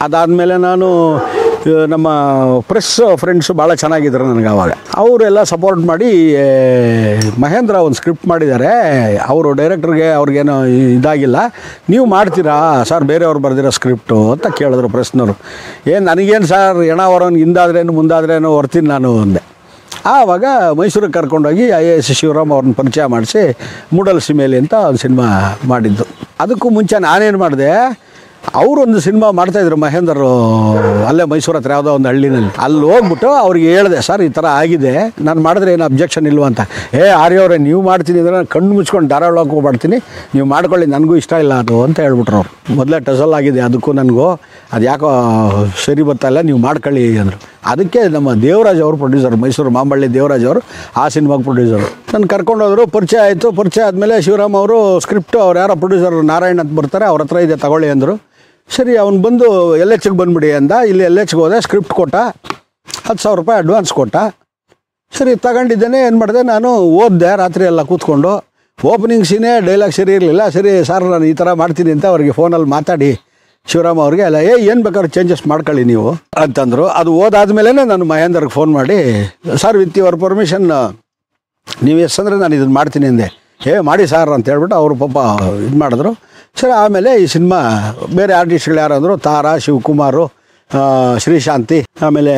ಅದಾದಮೇಲೆ ನಾನು ಆ, ನಮ್ಮ ಪ್ರೆಸ್ ಫ್ರೆಂಡ್ಸು ಭಾಳ ಚೆನ್ನಾಗಿದ್ರು ನನಗೆ ಅವಾಗ ಅವರೆಲ್ಲ ಸಪೋರ್ಟ್ ಮಾಡಿ ಆ, ಮಹೇಂದ್ರ ಒಂದು ಸ್ಕ್ರಿಪ್ಟ್ ಮಾಡಿದ್ದಾರೆ ಅವರು ಡೈರೆಕ್ಟ್ರಿಗೆ ಅವ್ರಿಗೇನೋ ಇದಾಗಿಲ್ಲ ನೀವು ಮಾಡ್ತೀರಾ ಸರ್ ಬೇರೆಯವ್ರು ಬರೆದಿರೋ ಸ್ಕ್ರಿಪ್ಟು ಅಂತ ಕೇಳಿದ್ರು ಪ್ರೆಸ್ನವರು ಏನು ನನಗೇನು ಸರ್ ಎಣ ಹೊರೋನ್ ಹಿಂದಾದ್ರೇನು ಮುಂದಾದ್ರೇನು ಹೊರ್ತೀನಿ ನಾನು ಅಂದೆ ಆವಾಗ ಮೈಸೂರಿಗೆ ಕರ್ಕೊಂಡೋಗಿ ಐ ಎ ಎಸ್ ಶಿವರಾಮ್ ಅವ್ರನ್ನ ಪರಿಚಯ ಮಾಡಿಸಿ ಮೂಡಲ್ ಸಿಮೇಲಿ ಅಂತ ಒಂದು ಸಿನಿಮಾ ಮಾಡಿದ್ದು ಅದಕ್ಕೂ ಮುಂಚೆ ನಾನೇನು ಮಾಡಿದೆ ಅವರೊಂದು ಸಿನಿಮಾ ಮಾಡ್ತಾಯಿದ್ರು ಮಹೇಂದರು ಅಲ್ಲೇ ಮೈಸೂರು ಹತ್ರ ಯಾವುದೋ ಒಂದು ಹಳ್ಳಿನಲ್ಲಿ ಅಲ್ಲಿ ಹೋಗ್ಬಿಟ್ಟು ಅವ್ರಿಗೆ ಹೇಳಿದೆ ಸರ್ ಈ ಥರ ಆಗಿದೆ ನಾನು ಮಾಡಿದ್ರೆ ಏನು ಅಬ್ಜೆಕ್ಷನ್ ಇಲ್ವಾ ಅಂತ ಏ ಆರ್ಯವರೇ ನೀವು ಮಾಡ್ತೀನಿ ಅಂದರೆ ನಾನು ಕಣ್ಣು ಮುಚ್ಕೊಂಡು ಧಾರಾವಾಳಕ್ಕೆ ಹೋಗ್ಬಾಡ್ತೀನಿ ನೀವು ಮಾಡ್ಕೊಳ್ಳಿ ನನಗೂ ಇಷ್ಟ ಇಲ್ಲ ಅದು ಅಂತ ಹೇಳ್ಬಿಟ್ರು ಅವ್ರು ಮೊದಲೇ ಟಸಲ್ ಆಗಿದೆ ಅದಕ್ಕೂ ನನಗೂ ಅದು ಯಾಕೋ ಸರಿ ಬರ್ತಾ ಇಲ್ಲ ನೀವು ಮಾಡ್ಕೊಳ್ಳಿ ಅಂದರು ಅದಕ್ಕೆ ನಮ್ಮ ದೇವರಾಜ್ ಅವರು ಪ್ರೊಡ್ಯೂಸರ್ ಮೈಸೂರು ಮಾಂಬಳ್ಳಿ ದೇವರಾಜ್ ಅವರು ಆ ಸಿನಿಮಾಗೆ ಪ್ರೊಡ್ಯೂಸರು ನಾನು ಕರ್ಕೊಂಡೋದ್ರು ಪರಿಚಯ ಆಯಿತು ಪರಿಚಯ ಆದಮೇಲೆ ಶಿವರಾಮ್ ಅವರು ಸ್ಕ್ರಿಪ್ಟು ಅವ್ರು ಯಾರೋ ಪ್ರೊಡ್ಯೂಸರ್ ನಾರಾಯಣ್ ಅಂತ ಬರ್ತಾರೆ ಅವ್ರ ಹತ್ರ ಇದೆ ತಗೊಳ್ಳಿ ಅಂದರು ಸರಿ ಅವ್ನು ಬಂದು ಎಲ್ ಎಚ್ಗೆ ಬಂದ್ಬಿಡಿ ಅಂದ ಇಲ್ಲಿ ಎಲ್ ಎಚ್ಗೆ ಹೋದೆ ಸ್ಕ್ರಿಪ್ಟ್ ಕೊಟ್ಟ ಹತ್ತು ಸಾವಿರ ರೂಪಾಯಿ ಅಡ್ವಾನ್ಸ್ ಕೊಟ್ಟ ಸರಿ ತಗೊಂಡಿದ್ದೇನೆ ಏನು ಮಾಡಿದೆ ನಾನು ಓದಿದೆ ರಾತ್ರಿ ಎಲ್ಲ ಕೂತ್ಕೊಂಡು ಓಪನಿಂಗ್ ಸೀನೇ ಡೈಲಾಗ್ ಸರಿ ಇರಲಿಲ್ಲ ಸರಿ ಸರ್ ನಾನು ಈ ಥರ ಮಾಡ್ತೀನಿ ಅಂತ ಅವ್ರಿಗೆ ಫೋನಲ್ಲಿ ಮಾತಾಡಿ ಶಿವರಾಮ್ ಅವ್ರಿಗೆ ಅಲ್ಲ ಏ ಏನು ಬೇಕಾದ್ರೂ ಚೇಂಜಸ್ ಮಾಡ್ಕೊಳ್ಳಿ ನೀವು ಅಂತಂದರು ಅದು ಓದಾದ್ಮೇಲೆ ನಾನು ಮಹೇಂದ್ರಿಗೆ ಫೋನ್ ಮಾಡಿ ಸರ್ ವಿತ್ ಯುವರ್ ಪರ್ಮಿಷನ್ ನೀವು ಎಷ್ಟು ಅಂದರೆ ನಾನು ಇದನ್ನು ಮಾಡ್ತೀನಿ ಅಂದೆ ಏ ಮಾಡಿ ಸರ್ ಅಂತ ಹೇಳ್ಬಿಟ್ಟು ಅವರು ಪಾಪ ಇದು ಮಾಡಿದ್ರು ಸರಿ ಆಮೇಲೆ ಈ ಸಿನಿಮಾ ಬೇರೆ ಆರ್ಟಿಸ್ಟ್ಗಳು ಯಾರು ಅಂದರು ತಾರಾ ಶಿವಕುಮಾರು ಆ, ಶ್ರೀಶಾಂತಿ ಆಮೇಲೆ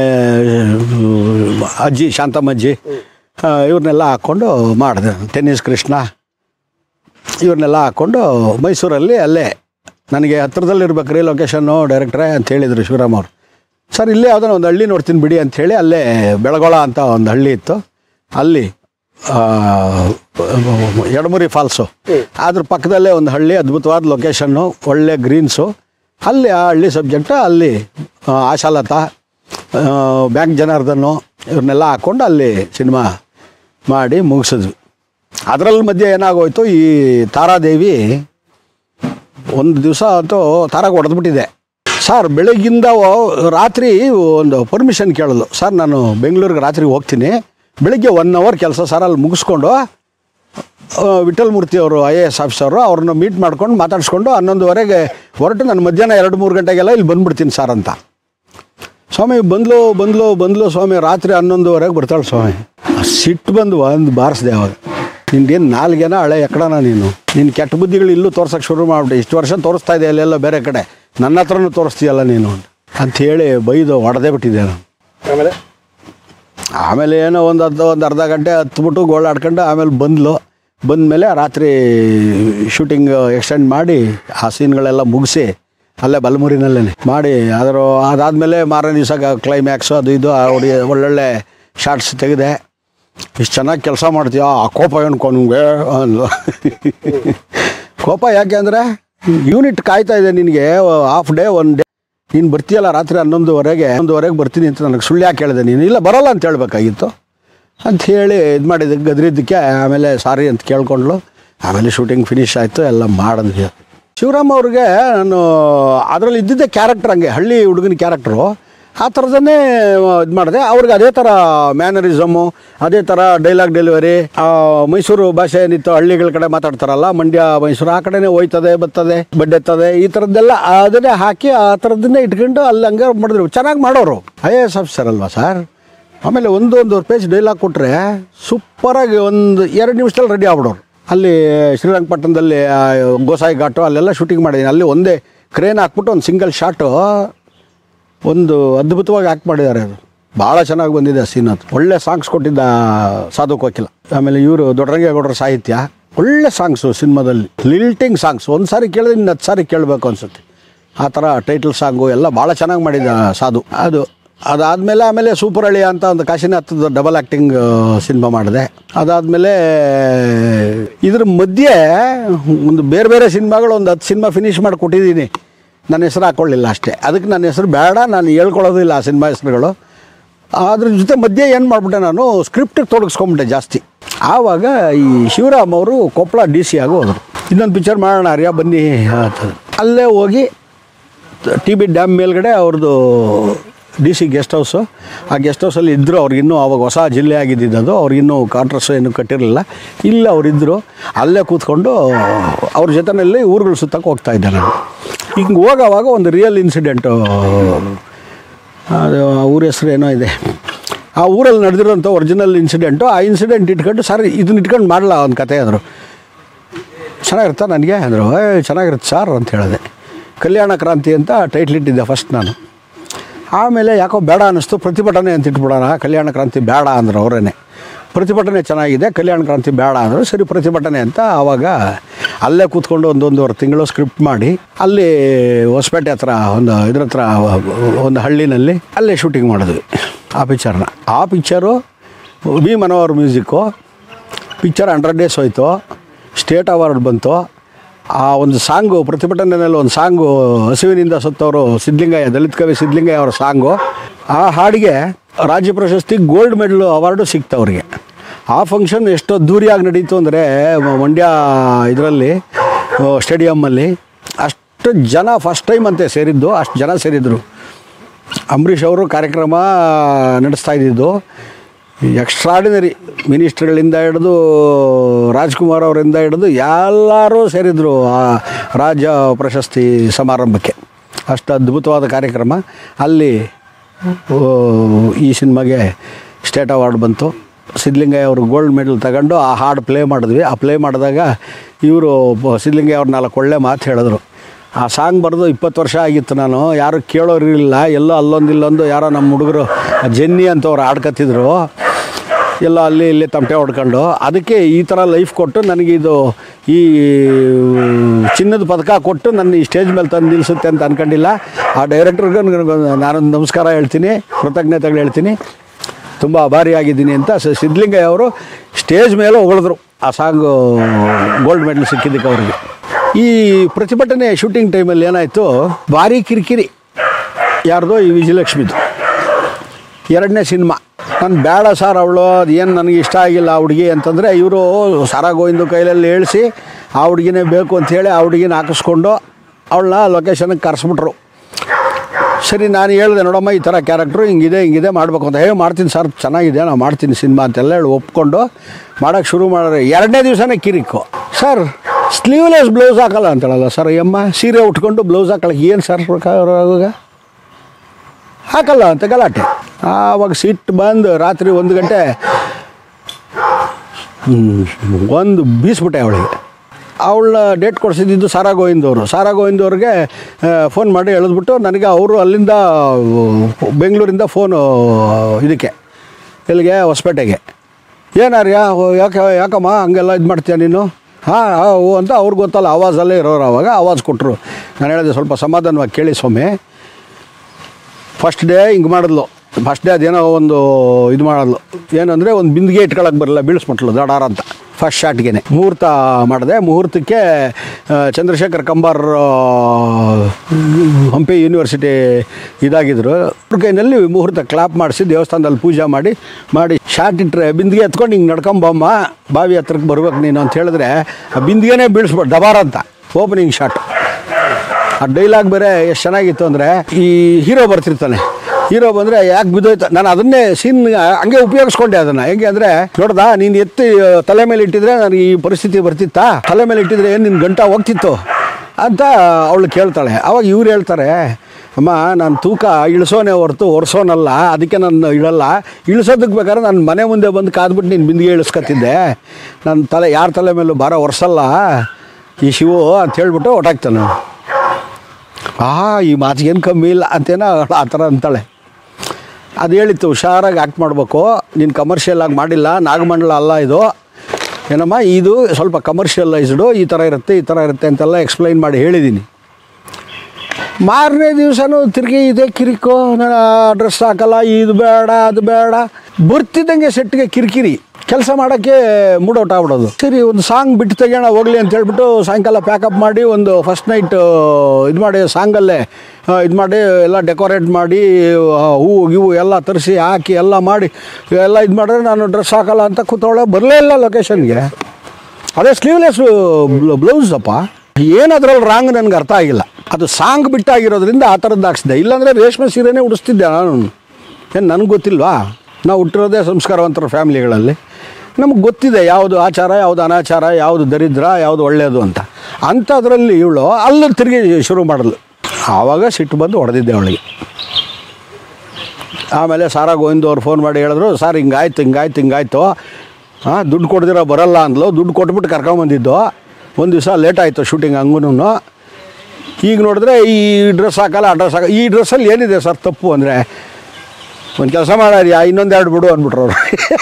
ಆ, ಅಜ್ಜಿ ಶಾಂತಮ್ಮಜ್ಜಿ ಆ, ಇವ್ರನ್ನೆಲ್ಲ ಹಾಕ್ಕೊಂಡು ಮಾಡಿದೆ ಟೆನ್ನಿಸ್ ಕೃಷ್ಣ ಇವ್ರನ್ನೆಲ್ಲ ಹಾಕ್ಕೊಂಡು ಮೈಸೂರಲ್ಲಿ ಅಲ್ಲೇ ನನಗೆ ಹತ್ರದಲ್ಲಿರ್ಬೇಕ್ರಿ ಲೊಕೇಶನ್ನು ಡೈರೆಕ್ಟ್ರೇ ಅಂತ ಹೇಳಿದರು ಶಿವರಾಮ್ ಅವರು ಸರ್ ಇಲ್ಲೇ ಯಾವುದೋ ಒಂದು ಹಳ್ಳಿ ನೋಡ್ತೀನಿ ಬಿಡಿ ಅಂಥೇಳಿ ಅಲ್ಲೇ ಬೆಳಗೊಳ ಅಂತ ಒಂದು ಹಳ್ಳಿ ಇತ್ತು ಅಲ್ಲಿ ಆ, ಎಡಮುರಿ ಫಾಲ್ಸು ಅದ್ರ ಪಕ್ಕದಲ್ಲೇ ಒಂದು ಹಳ್ಳಿ ಅದ್ಭುತವಾದ ಲೊಕೇಶನ್ನು ಒಳ್ಳೆ ಗ್ರೀನ್ಸು ಅಲ್ಲಿ ಆ ಹಳ್ಳಿ ಸಬ್ಜೆಕ್ಟ್ ಅಲ್ಲಿ ಆ, ಆಶಾಲತಾ ಆ, ಬ್ಯಾಂಕ್ ಜನಾರ್ದನ್ನು ಇವ್ರನ್ನೆಲ್ಲ ಹಾಕ್ಕೊಂಡು ಅಲ್ಲಿ ಸಿನಿಮಾ ಮಾಡಿ ಮುಗಿಸಿದ್ವಿ ಅದರಲ್ಲಿ ಮಧ್ಯೆ ಏನಾಗೋಯ್ತು ಈ ತಾರಾದೇವಿ ಒಂದು ದಿವಸ ಅಂತೂ ತಾರಾಗ ಹೊಡೆದ್ಬಿಟ್ಟಿದೆ ಸರ್ ಬೆಳಗ್ಗಿಂದ ಓ- ರಾತ್ರಿ ಒಂದು ಪರ್ಮಿಷನ್ ಕೇಳೋದು ಸರ್ ನಾನು ಬೆಂಗಳೂರಿಗೆ ರಾತ್ರಿ ಹೋಗ್ತೀನಿ ಬೆಳಿಗ್ಗೆ ಒನ್ ಅವರ್ ಕೆಲಸ ಸರ್ ಅಲ್ಲಿ ಮುಗಿಸ್ಕೊಂಡು ಆ, ವಿಠಲ್ ಮೂರ್ತಿ ಅವರು ಐ ಎ ಎಸ್ ಆಫೀಸರು ಅವ್ರನ್ನ ಮೀಟ್ ಮಾಡ್ಕೊಂಡು ಮಾತಾಡಿಸ್ಕೊಂಡು ಹನ್ನೊಂದುವರೆಗೆ ಹೊರಟು ನಾನು ಮಧ್ಯಾಹ್ನ ಎರಡು ಮೂರು ಗಂಟೆಗೆಲ್ಲ ಇಲ್ಲಿ ಬಂದ್ಬಿಡ್ತೀನಿ ಸರ್ ಅಂತ ಸ್ವಾಮಿ ಬಂದ್ಲು ಬಂದ್ಲು ಬಂದ್ಲು ಸ್ವಾಮಿ ರಾತ್ರಿ ಹನ್ನೊಂದುವರೆಗೆ ಬರ್ತಾಳೆ ಸ್ವಾಮಿ ಸಿಟ್ಟು ಬಂದು ಒಂದು ಬಾರಿಸ್ದೆ ಅವಾಗ ನಿನ್ಗೇನು ನಾಲ್ಗೇನ ಹಳೆ ಎಕ್ಕಡನ ನೀನು ನಿನ್ನ ಕೆಟ್ಟ ಬುದ್ಧಿಗಳು ಇಲ್ಲೂ ತೋರ್ಸಕ್ಕೆ ಶುರು ಮಾಡ್ಬಿಟ್ಟೆ ಇಷ್ಟು ವರ್ಷ ತೋರಿಸ್ತಾ ಇದೆ ಅಲ್ಲೆಲ್ಲ ಬೇರೆ ಕಡೆ ನನ್ನ ಹತ್ರನೂ ತೋರಿಸ್ತೀಯಲ್ಲ ನೀನು ಅಂತ ಹೇಳಿ ಬೈದು ಹೊಡೆದೇ ಬಿಟ್ಟಿದ್ದೆ ನಾನು ಆಮೇಲೆ ಆಮೇಲೆ ಏನೋ ಒಂದು ಅರ್ಧ ಒಂದು ಅರ್ಧ ಗಂಟೆ ಹತ್ಬಿಟ್ಟು ಗೋಳಾಡ್ಕೊಂಡು ಆಮೇಲೆ ಬಂದ್ಲು ಬಂದಮೇಲೆ ರಾತ್ರಿ ಶೂಟಿಂಗ್ ಎಕ್ಸ್ಟೆಂಡ್ ಮಾಡಿ ಆ ಸೀನ್ಗಳೆಲ್ಲ ಮುಗಿಸಿ ಅಲ್ಲೇ ಬಲಮುರಿನಲ್ಲೇ ಮಾಡಿ ಅದರ ಅದಾದಮೇಲೆ ಮಾರನೇ ದಿವಸ ಕ್ಲೈಮ್ಯಾಕ್ಸು ಅದು ಇದು ಅವ್ರಿಗೆ ಒಳ್ಳೊಳ್ಳೆ ಶಾರ್ಟ್ಸ್ ತೆಗೆದೆ ಇಷ್ಟು ಚೆನ್ನಾಗಿ ಕೆಲಸ ಮಾಡ್ತೀಯಾ ಆ ಕೋಪ ಏನ್ಕೊ ನಿಮಗೆ ಅಂದ್ಲು ಕೋಪ ಯಾಕೆ ಅಂದರೆ ಯೂನಿಟ್ ಕಾಯ್ತಾ ಇದೆ ನಿನಗೆ ಹಾಫ್ ಡೇ ಒನ್ ಡೇ ನೀನು ಬರ್ತೀಯಲ್ಲ ರಾತ್ರಿ ಹನ್ನೊಂದುವರೆಗೆ ಹನ್ನೊಂದುವರೆಗೆ ಬರ್ತೀನಿ ಅಂತ ನನಗೆ ಸುಳ್ಳು ಯಾಕೆ ಹೇಳಿದೆ ನೀನು ಇಲ್ಲ ಬರೋಲ್ಲ ಅಂತ ಹೇಳ್ಬೇಕಾಗಿತ್ತು ಅಂತ ಹೇಳಿ ಇದು ಮಾಡಿದ ಗದ್ರಿದ್ದಕ್ಕೆ ಆಮೇಲೆ ಸಾರಿ ಅಂತ ಕೇಳ್ಕೊಂಡ್ಲು ಆಮೇಲೆ ಶೂಟಿಂಗ್ ಫಿನಿಶ್ ಆಯಿತು ಎಲ್ಲ ಮಾಡಿದ್ವಿ ಶಿವರಾಮ್ ಅವ್ರಿಗೆ ನಾನು ಅದರಲ್ಲಿ ಇದ್ದಿದ್ದೆ ಕ್ಯಾರೆಕ್ಟರ್ ಹಂಗೆ ಹಳ್ಳಿ ಹುಡುಗನ ಕ್ಯಾರೆಕ್ಟ್ರು ಆ ಥರದನ್ನೇ ಇದು ಮಾಡಿದೆ ಅವ್ರಿಗೆ ಅದೇ ಥರ ಮ್ಯಾನರಿಸಮು ಅದೇ ಥರ ಡೈಲಾಗ್ ಡೆಲಿವರಿ ಮೈಸೂರು ಭಾಷೆ ಏನಿತ್ತು ಹಳ್ಳಿಗಳ ಕಡೆ ಮಾತಾಡ್ತಾರಲ್ಲ ಮಂಡ್ಯ ಮೈಸೂರು ಆ ಕಡೆನೇ ಹೋಯ್ತದೆ ಬರ್ತದೆ ಬಡ್ಡೆತ್ತದೆ ಈ ಥರದ್ದೆಲ್ಲ ಅದನ್ನೇ ಹಾಕಿ ಆ ಥರದ್ದನ್ನೇ ಇಟ್ಕೊಂಡು ಅಲ್ಲಿ ಹಂಗೆ ಮಾಡಿದ್ರು ಚೆನ್ನಾಗಿ ಮಾಡೋರು ಐ ಎ ಎಸ್ ಆಫೀಸರ್ ಅಲ್ವಾ ಸರ್ ಆಮೇಲೆ ಒಂದು ಒಂದೂವರೆ ಪೇಜ್ ಡೈಲಾಗ್ ಕೊಟ್ಟರೆ ಸೂಪರಾಗಿ ಒಂದು ಎರಡು ನಿಮಿಷದಲ್ಲಿ ರೆಡಿ ಆಗ್ಬಿಡೋರು ಅಲ್ಲಿ ಶ್ರೀರಂಗಪಟ್ಟಣದಲ್ಲಿ ಆ ಗೋಸಾಯಿ ಘಾಟು ಅಲ್ಲೆಲ್ಲ ಶೂಟಿಂಗ್ ಮಾಡಿದ್ದೀನಿ ಅಲ್ಲಿ ಒಂದೇ ಕ್ರೇನ್ ಹಾಕ್ಬಿಟ್ಟು ಒಂದು ಸಿಂಗಲ್ ಶಾಟು ಒಂದು ಅದ್ಭುತವಾಗಿ ಆ್ಯಕ್ಟ್ ಮಾಡಿದ್ದಾರೆ ಅದು ಭಾಳ ಚೆನ್ನಾಗಿ ಬಂದಿದೆ ಆ ಸೀನ್ ಅದು ಒಳ್ಳೆ ಸಾಂಗ್ಸ್ ಕೊಟ್ಟಿದ್ದ ಸಾಧು ಕೋಕಿಲ ಆಮೇಲೆ ಇವರು ದೊಡ್ಡರಂಗೇಗೌಡರ ಸಾಹಿತ್ಯ ಒಳ್ಳೆ ಸಾಂಗ್ಸು ಸಿನಿಮಾದಲ್ಲಿ ಲಿಲ್ಟಿಂಗ್ ಸಾಂಗ್ಸ್ ಒಂದು ಸಾರಿ ಕೇಳಿದ್ರೆ ಇನ್ನು ಹತ್ತು ಸಾರಿ ಕೇಳಬೇಕು ಅನ್ಸುತ್ತೆ ಆ ಥರ ಟೈಟಲ್ ಸಾಂಗು ಎಲ್ಲ ಭಾಳ ಚೆನ್ನಾಗಿ ಮಾಡಿದ ಸಾಧು ಅದು ಅದಾದಮೇಲೆ ಆಮೇಲೆ ಸೂಪರ್ ಹಳ್ಳಿ ಅಂತ ಒಂದು ಕಾಶಿನಾಥದ ಡಬಲ್ ಆ್ಯಕ್ಟಿಂಗ್ ಸಿನಿಮಾ ಮಾಡಿದೆ ಅದಾದಮೇಲೆ ಇದ್ರ ಮಧ್ಯೆ ಒಂದು ಬೇರೆ ಬೇರೆ ಸಿನಿಮಾಗಳು ಒಂದು ಹತ್ತು ಸಿನಿಮಾ ಫಿನಿಷ್ ಮಾಡಿ ಕೊಟ್ಟಿದ್ದೀನಿ ನನ್ನ ಹೆಸರು ಹಾಕ್ಕೊಳ್ಳಿಲ್ಲ ಅಷ್ಟೇ ಅದಕ್ಕೆ ನನ್ನ ಹೆಸರು ಬೇಡ ನಾನು ಹೇಳ್ಕೊಳ್ಳೋದಿಲ್ಲ ಆ ಸಿನಿಮಾ ಹೆಸರುಗಳು ಅದ್ರ ಜೊತೆ ಮಧ್ಯೆ ಏನು ಮಾಡಿಬಿಟ್ಟೆ ನಾನು ಸ್ಕ್ರಿಪ್ಟಿಗೆ ತೊಡಗಿಸ್ಕೊಂಬಿಟ್ಟೆ ಜಾಸ್ತಿ ಆವಾಗ ಈ ಶಿವರಾಮ್ ಅವರು ಕೊಪ್ಪಳ ಡಿ ಸಿ ಆಗಿ ಹೋದರು ಇನ್ನೊಂದು ಪಿಕ್ಚರ್ ಮಾಡೋಣ ಅರ್ಯ ಬನ್ನಿ ಅಂತ ಅಲ್ಲೇ ಹೋಗಿ ಟಿ ಬಿ ಡ್ಯಾಮ್ ಮೇಲ್ಗಡೆ ಅವ್ರದ್ದು ಡಿ ಸಿ ಗೆಸ್ಟ್ ಹೌಸು ಆ ಗೆಸ್ಟ್ ಹೌಸಲ್ಲಿ ಇದ್ದರು ಅವ್ರಿಗಿನ್ನೂ ಅವಾಗ ಹೊಸ ಜಿಲ್ಲೆ ಆಗಿದ್ದಿದ್ದು ಅದು ಅವ್ರಿಗಿನ್ನೂ ಕ್ವಾರ್ಟರ್ಸ್ ಏನು ಕಟ್ಟಿರಲಿಲ್ಲ ಇಲ್ಲ ಅವರಿದ್ದರು ಅಲ್ಲೇ ಕೂತ್ಕೊಂಡು ಅವ್ರ ಜೊತೆಯಲ್ಲಿ ಊರುಗಳು ಸುತ್ತಕ್ಕೆ ಹೋಗ್ತಾ ಇದ್ದೆ ನಾನು ಹಿಂಗೆ ಹೋಗೋವಾಗ ಒಂದು ರಿಯಲ್ ಇನ್ಸಿಡೆಂಟು ಅದು ಆ ಊರ ಹೆಸರು ಏನೋ ಇದೆ ಆ ಊರಲ್ಲಿ ನಡೆದಿರೋಂಥ ಒರಿಜಿನಲ್ ಇನ್ಸಿಡೆಂಟು ಆ ಇನ್ಸಿಡೆಂಟ್ ಇಟ್ಕೊಂಡು ಸರ್ ಇದನ್ನ ಇಟ್ಕೊಂಡು ಮಾಡಲ್ಲ ಒಂದು ಕತೆ ಅಂದರು ಚೆನ್ನಾಗಿರುತ್ತಾ ನನಗೆ ಅಂದರು ಏ ಚೆನ್ನಾಗಿರುತ್ತೆ ಸರ್ ಅಂತ ಹೇಳಿದೆ ಕಲ್ಯಾಣ ಕ್ರಾಂತಿ ಅಂತ ಟೈಟ್ಲ್ ಇಟ್ಟಿದ್ದೆ ಫಸ್ಟ್ ನಾನು ಆಮೇಲೆ ಯಾಕೋ ಬೇಡ ಅನ್ನಿಸ್ತು ಪ್ರತಿಭಟನೆ ಅಂತ ಇಟ್ಬಿಡೋಣ ಕಲ್ಯಾಣ ಕ್ರಾಂತಿ ಬೇಡ ಅಂದರು ಅವರೇನೆ ಪ್ರತಿಭಟನೆ ಚೆನ್ನಾಗಿದೆ ಕಲ್ಯಾಣ ಕ್ರಾಂತಿ ಬೇಡ ಅಂದರು ಸರಿ ಪ್ರತಿಭಟನೆ ಅಂತ ಆವಾಗ ಅಲ್ಲೇ ಕೂತ್ಕೊಂಡು ಒಂದು ಒಂದೂವರೆ ತಿಂಗಳು ಸ್ಕ್ರಿಪ್ಟ್ ಮಾಡಿ ಅಲ್ಲಿ ಹೊಸಪೇಟೆ ಹತ್ರ ಒಂದು ಇದ್ರ ಹತ್ರ ಒಂದು ಹಳ್ಳಿನಲ್ಲಿ ಅಲ್ಲೇ ಶೂಟಿಂಗ್ ಮಾಡಿದ್ವಿ ಆ ಪಿಕ್ಚರ್ನ ಆ picture V Manohar music picture hundred days ಹೋಯ್ತು ಸ್ಟೇಟ್ ಅವಾರ್ಡ್ ಬಂತು ಆ ಒಂದು ಸಾಂಗು ಪ್ರತಿಭಟನೆಯಲ್ಲಿ ಒಂದು ಸಾಂಗು ಹಸಿವಿನಿಂದ ಸತ್ತವರು ಸಿದ್ಲಿಂಗಯ್ಯ ದಲಿತ ಕವಿ ಸಿದ್ಲಿಂಗಯ್ಯ ಅವರ ಸಾಂಗು ಆ ಹಾಡಿಗೆ ರಾಜ್ಯ ಪ್ರಶಸ್ತಿ ಗೋಲ್ಡ್ ಮೆಡಲ್ ಅವಾರ್ಡು ಸಿಕ್ತು ಅವ್ರಿಗೆ ಆ ಫಂಕ್ಷನ್ ಎಷ್ಟು ಅದ್ದೂರಿಯಾಗಿ ನಡೀತು ಅಂದರೆ ಮಂಡ್ಯ ಇದರಲ್ಲಿ ಸ್ಟೇಡಿಯಮ್ಮಲ್ಲಿ ಅಷ್ಟು ಜನ ಫಸ್ಟ್ ಟೈಮ್ ಅಂತೆ ಸೇರಿದ್ದು ಅಷ್ಟು ಜನ ಸೇರಿದ್ರು ಅಂಬರೀಷ್ ಅವರು ಕಾರ್ಯಕ್ರಮ ನಡೆಸ್ತಾ ಇದ್ದಿದ್ದು ಎಕ್ಸ್ಟ್ರಾಡಿನರಿ ಮಿನಿಸ್ಟ್ರುಗಳಿಂದ ಹಿಡಿದು ರಾಜ್ಕುಮಾರ್ ಅವರಿಂದ ಹಿಡಿದು ಎಲ್ಲರೂ ಸೇರಿದರು ಆ ರಾಜ್ಯ ಪ್ರಶಸ್ತಿ ಸಮಾರಂಭಕ್ಕೆ ಅಷ್ಟು ಅದ್ಭುತವಾದ ಕಾರ್ಯಕ್ರಮ ಅಲ್ಲಿ ಓ, ಈ ಸಿನಿಮಾಗೆ ಸ್ಟೇಟ್ ಅವಾರ್ಡ್ ಬಂತು ಸಿದ್ಲಿಂಗಯ್ಯ ಅವರು ಗೋಲ್ಡ್ ಮೆಡಲ್ ತಗೊಂಡು ಆ ಹಾಡು ಪ್ಲೇ ಮಾಡಿದ್ವಿ ಆ ಪ್ಲೇ ಮಾಡಿದಾಗ ಇವರು ಸಿದ್ಲಿಂಗಯ್ಯ ಅವ್ರು ನಾಲ್ಕು ಒಳ್ಳೆ ಮಾತು ಹೇಳಿದ್ರು ಆ ಸಾಂಗ್ ಬರೆದು ಇಪ್ಪತ್ತು ವರ್ಷ ಆಗಿತ್ತು ನಾನು ಯಾರು ಕೇಳೋರಿರಲಿಲ್ಲ ಎಲ್ಲೋ ಅಲ್ಲೊಂದು ಇಲ್ಲೊಂದು ಯಾರೋ ನಮ್ಮ ಹುಡುಗರು ಜೆನ್ನಿ ಅಂತವ್ರು ಆಡ್ಕತ್ತಿದ್ರು ಎಲ್ಲ ಅಲ್ಲಿ ಇಲ್ಲಿ ತಮಟೆ ಹೊಡ್ಕೊಂಡು ಅದಕ್ಕೆ ಈ ಥರ ಲೈಫ್ ಕೊಟ್ಟು ನನಗೆ ಇದು ಈ ಚಿನ್ನದ ಪದಕ ಕೊಟ್ಟು ನನ್ನ ಈ ಸ್ಟೇಜ್ ಮೇಲೆ ತಂದು ನಿಲ್ಲಿಸುತ್ತೆ ಅಂತ ಅಂದ್ಕೊಂಡಿಲ್ಲ ಆ ಡೈರೆಕ್ಟ್ರಿಗೆ ನಾನೊಂದು ನಮಸ್ಕಾರ ಹೇಳ್ತೀನಿ ಕೃತಜ್ಞತೆಗಳು ಹೇಳ್ತೀನಿ ತುಂಬ ಆಭಾರಿಯಾಗಿದ್ದೀನಿ ಅಂತ ಸ- ಸಿದ್ಲಿಂಗಯ್ಯ ಅವರು ಸ್ಟೇಜ್ ಮೇಲೆ ಹೊಗಳಿದ್ರು ಆ ಸಾಂಗು ಗೋಲ್ಡ್ ಮೆಡಲ್ ಸಿಕ್ಕಿದ್ದಕ್ಕೆ ಅವ್ರಿಗೆ ಈ ಪ್ರತಿಭಟನೆ ಶೂಟಿಂಗ್ ಟೈಮಲ್ಲಿ ಏನಾಯಿತು ಭಾರಿ ಕಿರಿಕಿರಿ ಯಾರ್ದೋ ಈ ವಿಜಯಲಕ್ಷ್ಮಿದು ಎರಡನೇ ಸಿನಿಮಾ ನಾನು ಬೇಡ ಸರ್ ಅವಳು ಅದು ಏನು ನನಗೆ ಇಷ್ಟ ಆಗಿಲ್ಲ ಆ ಹುಡುಗಿ ಅಂತಂದರೆ ಇವರು ಸಾರಾ ಗೋವಿಂದು ಕೈಲಲ್ಲಿ ಹೇಳ್ಸಿ ಆ ಹುಡುಗಿನೇ ಬೇಕು ಅಂಥೇಳಿ ಆ ಹುಡುಗಿನ ಹಾಕಿಸ್ಕೊಂಡು ಅವಳನ್ನ ಲೊಕೇಶನ್ಗೆ ಕರೆಸ್ಬಿಟ್ರು ಸರಿ ನಾನು ಹೇಳಿದೆ ನೋಡಮ್ಮ ಈ ಥರ ಕ್ಯಾರೆಕ್ಟ್ರು ಹಿಂಗಿದೆ ಹಿಂಗಿದೆ ಮಾಡಬೇಕು ಅಂತ ಹೇ ಮಾಡ್ತೀನಿ ಸರ್ ಚೆನ್ನಾಗಿದೆ ನಾನು ಮಾಡ್ತೀನಿ ಸಿನಿಮಾ ಅಂತೆಲ್ಲ ಹೇಳಿ ಒಪ್ಕೊಂಡು ಮಾಡೋಕ್ಕೆ ಶುರು ಮಾಡಿದ್ರೆ ಎರಡನೇ ದಿವಸನೇ ಕಿರಿಕು ಸರ್ ಸ್ಲೀವ್ಲೆಸ್ ಬ್ಲೌಸ್ ಹಾಕಲ್ಲ ಅಂತೇಳಲ್ಲ ಸರ್ ಅಯ್ಯಮ್ಮ ಸೀರೆ ಉಟ್ಕೊಂಡು ಬ್ಲೌಸ್ ಹಾಕಳಕ್ಕೆ ಏನು ಸರ್ ಆವಾಗ ಹಾಕಲ್ಲ ಅಂತ ಗಲಾಟೆ ಆವಾಗ ಸಿಟ್ಟು ಬಂದು ರಾತ್ರಿ ಒಂದು ಗಂಟೆ ಹ್ಮ್, ಒಂದು ಬೀಸ್ಬಿಟ್ಟೆ ಅವಳಿಗೆ ಅವಳ ಡೇಟ್ ಕೊಡಿಸಿದ್ದು ಸಾರಾ ಗೋವಿಂದವರು ಸಾರಾ ಗೋವಿಂದವ್ರಿಗೆ ಫೋನ್ ಮಾಡಿ ಎಳೆದ್ಬಿಟ್ಟು ನನಗೆ ಅವರು ಅಲ್ಲಿಂದ ಬೆಂಗಳೂರಿಂದ ಫೋನು ಇದಕ್ಕೆ ಇಲ್ಲಿಗೆ ಹೊಸಪೇಟೆಗೆ ಏನಾರ್ಯ ಯಾಕೆ ಯಾಕಮ್ಮ ಹಂಗೆಲ್ಲ ಇದು ಮಾಡ್ತೀಯ ನೀನು ಹಾಂ ಓ ಅಂತ ಅವ್ರಿಗೆ ಗೊತ್ತಲ್ಲ ಆವಾಜಲ್ಲೇ ಇರೋರು ಅವಾಗ ಆವಾಜ್ ಕೊಟ್ಟರು ನಾನು ಹೇಳಿದೆ ಸ್ವಲ್ಪ ಸಮಾಧಾನವಾಗಿ ಕೇಳಿ ಸ್ವಾಮಿ ಫಸ್ಟ್ ಡೇ ಹಿಂಗೆ ಮಾಡಿದ್ಲು ಫಸ್ಟ್ ಡೇ ಅದೇನೋ ಒಂದು ಇದು ಮಾಡಿದ್ಲು ಏನಂದರೆ ಒಂದು ಬಿಂದಿಗೆ ಇಟ್ಕೊಳಕ್ಕೆ ಬರಲ್ಲ ಬೀಳಿಸ್ಬಿಟ್ಲು ದಡಾರ ಅಂತ ಫಸ್ಟ್ ಶಾಟ್ಗೆ ಮುಹೂರ್ತ ಮಾಡಿದೆ ಮುಹೂರ್ತಕ್ಕೆ ಆ, ಚಂದ್ರಶೇಖರ್ ಕಂಬಾರ್ ಆ, ಹಂಪಿ ಯೂನಿವರ್ಸಿಟಿ ಇದಾಗಿದ್ರು ಅವ್ರ ಕೈನಲ್ಲಿ ಮುಹೂರ್ತ ಕ್ಲಾಪ್ ಮಾಡಿಸಿ ದೇವಸ್ಥಾನದಲ್ಲಿ ಪೂಜೆ ಮಾಡಿ ಮಾಡಿ ಶಾಟ್ ಇಟ್ಟರೆ ಬಿಂದಿಗೆ ಎತ್ಕೊಂಡು ಹಿಂಗೆ ನಡ್ಕೊಂಬಮ್ಮ ಬಾವಿ ಹತ್ರಕ್ಕೆ ಬರ್ಬೇಕು ನೀನು ಅಂತ ಹೇಳಿದ್ರೆ ಆ ಬಿಂದಿಗೆನೇ ಬೀಳಿಸ್ಬಿಟ್ಟು ಡಬಾರ ಅಂತ ಓಪನಿಂಗ್ ಶಾಟ್ ಆ ಡೈಲಾಗ್ ಬೇರೆ ಎಷ್ಟು ಚೆನ್ನಾಗಿತ್ತು ಅಂದರೆ ಈ ಹೀರೋ ಬರ್ತಿರ್ತಾನೆ ಹೀರೋ ಬಂದರೆ ಯಾಕೆ ಬಿದ್ದೋಯ್ತು ನಾನು ಅದನ್ನೇ ಸೀನ್ ಹಂಗೆ ಉಪಯೋಗಿಸ್ಕೊಂಡೆ ಅದನ್ನು ಹೆಂಗೆ ಅಂದರೆ ನೋಡ್ದಾ ನೀನು ಎತ್ತಿ ತಲೆ ಮೇಲೆ ಇಟ್ಟಿದ್ರೆ ನನಗೆ ಈ ಪರಿಸ್ಥಿತಿ ಬರ್ತಿತ್ತಾ ತಲೆ ಮೇಲೆ ಇಟ್ಟಿದ್ರೆ ಏನು ನಿನ್ನ ಗಂಟ ಹೋಗ್ತಿತ್ತು ಅಂತ ಅವಳು ಕೇಳ್ತಾಳೆ ಅವಾಗ ಇವ್ರು ಹೇಳ್ತಾರೆ ಅಮ್ಮ ನಾನು ತೂಕ ಇಳಿಸೋನೇ ಹೊರತು ಒರೆಸೋನಲ್ಲ ಅದಕ್ಕೆ ನಾನು ಇಳಲ್ಲ ಇಳಿಸೋದಕ್ಕೆ ಬೇಕಾದ್ರೆ ನಾನು ಮನೆ ಮುಂದೆ ಬಂದು ಕಾದ್ಬಿಟ್ಟು ನೀನು ಬಿಂದಿಗೆ ಇಳಿಸ್ಕೊತಿದ್ದೆ ನನ್ನ ತಲೆ ಯಾರ ತಲೆ ಮೇಲೂ ಭಾರ ಒರೆಸಲ್ಲ ಈ ಶಿವು ಅಂತ ಹೇಳ್ಬಿಟ್ಟು ಹೊಟಾಕ್ತಾನೆ ಆ ಈ ಮಾತಿಗೇನು ಕಮ್ಮಿ ಇಲ್ಲ ಅಂತೇನೋ ಅವಳು ಆ ಥರ ಅಂತಾಳೆ ಅದು ಹೇಳಿತ್ತು ಹುಷಾರಾಗಿ ಆ್ಯಕ್ಟ್ ಮಾಡಬೇಕು ನೀನು ಕಮರ್ಷಿಯಲ್ ಆಗಿ ಮಾಡಿಲ್ಲ ನಾಗಮಂಡಲ ಅಲ್ಲ ಇದು ಏನಮ್ಮ ಇದು ಸ್ವಲ್ಪ ಕಮರ್ಷಿಯಲೈಸ್ಡು ಈ ಥರ ಇರುತ್ತೆ ಈ ಥರ ಇರುತ್ತೆ ಅಂತೆಲ್ಲ ಎಕ್ಸ್ಪ್ಲೈನ್ ಮಾಡಿ ಹೇಳಿದ್ದೀನಿ ಮಾರನೇ ದಿವಸನೂ ತಿರುಗಿ ಇದೇ ಕಿರಿಕು ನಾನು ಡ್ರೆಸ್ ಹಾಕಲ್ಲ ಇದು ಬೇಡ ಅದು ಬೇಡ ಬರ್ತಿದ್ದಂಗೆ ಸೆಟ್ಗೆ ಕಿರಿಕಿರಿ ಕೆಲಸ ಮಾಡೋಕ್ಕೆ ಮೂಡೌಟ್ ಆಗ್ಬಿಡೋದು ಸರಿ ಒಂದು ಸಾಂಗ್ ಬಿಟ್ಟು ತೆಗೋಣ ಹೋಗ್ಲಿ ಅಂತ ಹೇಳ್ಬಿಟ್ಟು ಸಾಯಂಕಾಲ ಪ್ಯಾಕಪ್ ಮಾಡಿ ಒಂದು ಫಸ್ಟ್ ನೈಟ್ ಇದು ಮಾಡಿ ಸಾಂಗಲ್ಲೇ ಇದು ಮಾಡಿ ಎಲ್ಲ ಡೆಕೋರೇಟ್ ಮಾಡಿ ಆ, ಹೂವು ಗಿವು ಎಲ್ಲ ತರಿಸಿ ಹಾಕಿ ಎಲ್ಲ ಮಾಡಿ ಎಲ್ಲ ಇದು ಮಾಡಿದ್ರೆ ನಾನು ಡ್ರೆಸ್ ಹಾಕಲ್ಲ ಅಂತ ಕೂತವಳೆ ಬರಲೇ ಇಲ್ಲ ಲೊಕೇಶನ್ಗೆ ಅದೇ ಸ್ಲೀವ್ಲೆಸ್ ಬ್ಲೌಸ್ ಅಪ್ಪ ಏನು ಅದ್ರಲ್ಲಿ ರಾಂಗ್ ನನಗೆ ಅರ್ಥ ಆಗಿಲ್ಲ ಅದು ಸಾಂಗ್ ಬಿಟ್ಟಾಗಿರೋದ್ರಿಂದ ಆ ಥರದ್ದು ಹಾಕ್ಸಿದ್ದೆ ಇಲ್ಲಾಂದರೆ ರೇಷ್ಮೆ ಸೀರೆನೇ ಉಡಿಸ್ತಿದ್ದೆ ನಾನು ಏನು ನನಗೆ ಗೊತ್ತಿಲ್ವಾ ನಾವು ಹುಟ್ಟಿರೋದೇ ಸಂಸ್ಕಾರವಂತರ ಫ್ಯಾಮಿಲಿಗಳಲ್ಲಿ ನಮಗೆ ಗೊತ್ತಿದೆ ಯಾವುದು ಆಚಾರ ಯಾವುದು ಅನಾಚಾರ ಯಾವುದು ದರಿದ್ರ ಯಾವುದು ಒಳ್ಳೆಯದು ಅಂತ ಅಂಥದ್ರಲ್ಲಿ ಇವಳು ಅಲ್ಲಿ ತಿರುಗಿ ಶುರು ಮಾಡಿದ್ಲು ಆವಾಗ ಸಿಟ್ಟು ಬಂದು ಹೊಡೆದಿದ್ದೆ ಅವಳಿಗೆ ಆಮೇಲೆ ಸಾರಾ ಗೋವಿಂದ ಅವ್ರು ಫೋನ್ ಮಾಡಿ ಹೇಳಿದ್ರು ಸರ್ ಹಿಂಗಾಯ್ತು ಹಿಂಗಾಯ್ತು ಹಿಂಗಾಯ್ತು ಹಾಂ ದುಡ್ಡು ಕೊಡ್ದಿರ ಬರಲ್ಲ ಅಂದ್ಲು ದುಡ್ಡು ಕೊಟ್ಬಿಟ್ಟು ಕರ್ಕೊಂಬಂದಿದ್ದು ಒಂದು ದಿವಸ ಲೇಟ್ ಆಯಿತು ಶೂಟಿಂಗ್ ಹಂಗೂ ಈಗ ನೋಡಿದ್ರೆ ಈ ಡ್ರೆಸ್ ಹಾಕಲ್ಲ ಆ ಡ್ರೆಸ್ ಹಾಕ ಈ ಡ್ರೆಸ್ಸಲ್ಲಿ ಏನಿದೆ ಸರ್ ತಪ್ಪು ಅಂದರೆ ಒಂದು ಕೆಲಸ ಮಾಡೋದ್ಯಾ ಇನ್ನೊಂದೆರಡು ಬಿಡು ಅಂದ್ಬಿಟ್ರು ಅವರು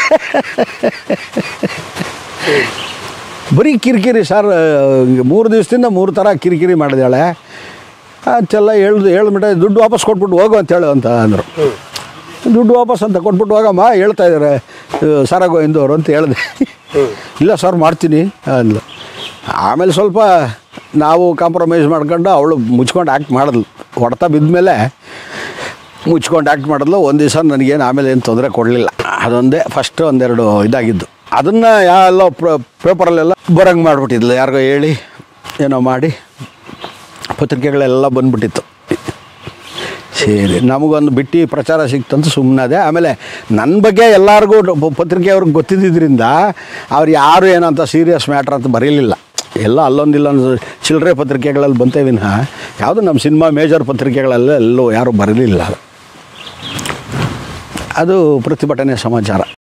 ಬರೀ ಕಿರಿಕಿರಿ ಸರ್ ಮೂರು ದಿವಸದಿಂದ ಮೂರು ಥರ ಕಿರಿಕಿರಿ ಮಾಡಿದಾಳೆ ಅಂತೆಲ್ಲ ಹೇಳ್ದು ಹೇಳ್ಬಿಟ್ಟೆ ದುಡ್ಡು ವಾಪಸ್ ಕೊಟ್ಬಿಟ್ಟು ಹೋಗು ಅಂತ ಹೇಳು ಅಂತ ಅಂದರು ದುಡ್ಡು ವಾಪಸ್ ಅಂತ ಕೊಟ್ಬಿಟ್ಟು ಹೋಗಮ್ಮ ಹೇಳ್ತಾ ಇದ್ದಾರೆ ಸರ ಗೋವಿಂದವರು ಅಂತ ಹೇಳಿದೆ ಇಲ್ಲ ಸರ್ ಮಾಡ್ತೀನಿ ಅಂದ್ಲು ಆಮೇಲೆ ಸ್ವಲ್ಪ ನಾವು ಕಾಂಪ್ರಮೈಸ್ ಮಾಡ್ಕೊಂಡು ಅವಳು ಮುಚ್ಕೊಂಡು ಆ್ಯಕ್ಟ್ ಮಾಡಿದ್ಲು ಹೊಡೆತ ಬಿದ್ದ ಮುಚ್ಕೊಂಡು ಆ್ಯಕ್ಟ್ ಮಾಡಿದ್ಲು ಒಂದು ದಿವಸ ನನಗೇನು ಆಮೇಲೆ ಏನು ತೊಂದರೆ ಕೊಡಲಿಲ್ಲ ಅದೊಂದೇ ಫಸ್ಟ್ ಒಂದೆರಡು ಇದಾಗಿದ್ದು ಅದನ್ನು ಎಲ್ಲ ಪೇಪರಲ್ಲೆಲ್ಲ ಬರಂಗೆ ಮಾಡಿಬಿಟ್ಟಿದ್ಲು ಯಾರಿಗೋ ಹೇಳಿ ಏನೋ ಮಾಡಿ ಪತ್ರಿಕೆಗಳೆಲ್ಲ ಬಂದ್ಬಿಟ್ಟಿತ್ತು ಸರಿ ನಮಗೊಂದು ಬಿಟ್ಟು ಪ್ರಚಾರ ಸಿಕ್ತಂತ ಸುಮ್ಮನದೆ ಆಮೇಲೆ ನನ್ನ ಬಗ್ಗೆ ಎಲ್ಲರಿಗೂ ಪತ್ರಿಕೆಯವ್ರಿಗೆ ಗೊತ್ತಿದ್ದರಿಂದ ಅವ್ರು ಯಾರು ಏನಂತ ಸೀರಿಯಸ್ ಮ್ಯಾಟ್ರ್ ಅಂತ ಬರೀಲಿಲ್ಲ ಎಲ್ಲ ಅಲ್ಲೊಂದು ಇಲ್ಲೊಂದು ಚಿಲ್ಲರೆ ಪತ್ರಿಕೆಗಳಲ್ಲಿ ಬಂತೇ ವಿನಃ ಯಾವುದು ನಮ್ಮ ಸಿನಿಮಾ ಮೇಜರ್ ಪತ್ರಿಕೆಗಳೆಲ್ಲ ಎಲ್ಲೂ ಯಾರೂ ಬರಲಿಲ್ಲ ಅದು ಪ್ರತಿಭಟನೆ ಸಮಾಚಾರ